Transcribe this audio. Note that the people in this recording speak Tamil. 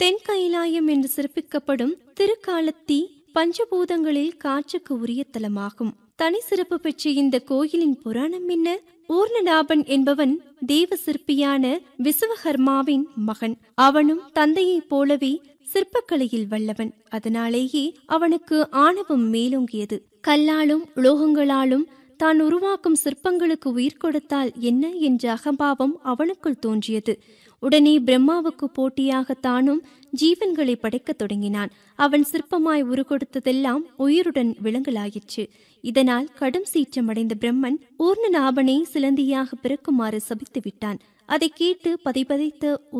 தென் கைலாயம் என்று சிறப்பிக்கப்படும் திருக்காலத்தி பஞ்சபூதங்களில் காற்றுக்கு உரிய தலமாகும் தனி சிறப்பு பெற்ற இந்த கோயிலின் புராணம் என்ன ஊர்ணநாபன் என்பவன் தேவ சிற்பியான விசுவகர்மாவின் மகன் அவனும் தந்தையைப் போலவே சிற்பக்கலையில் வல்லவன் அதனாலேயே அவனுக்கு ஆணவம் மேலோங்கியது கல்லாலும் உலோகங்களாலும் தான் உருவாக்கும் சிற்பங்களுக்கு உயிர் கொடுத்தால் என்ன என்ற அகம்பாவம் அவனுக்குள் தோன்றியது உடனே பிரம்மாவுக்கு போட்டியாக தானும் ஜீவன்களை படைக்கத் தொடங்கினான் அவன் சிற்பமாய் உருகொடுத்ததெல்லாம் உயிருடன் விலங்கலாயிற்று இதனால் கடும் சீற்றமடைந்த பிரம்மன் ஊர்ணநாபனை சிலந்தியாக பிறக்குமாறு சபித்து விட்டான் அதை கேட்டு பதிபதைத்த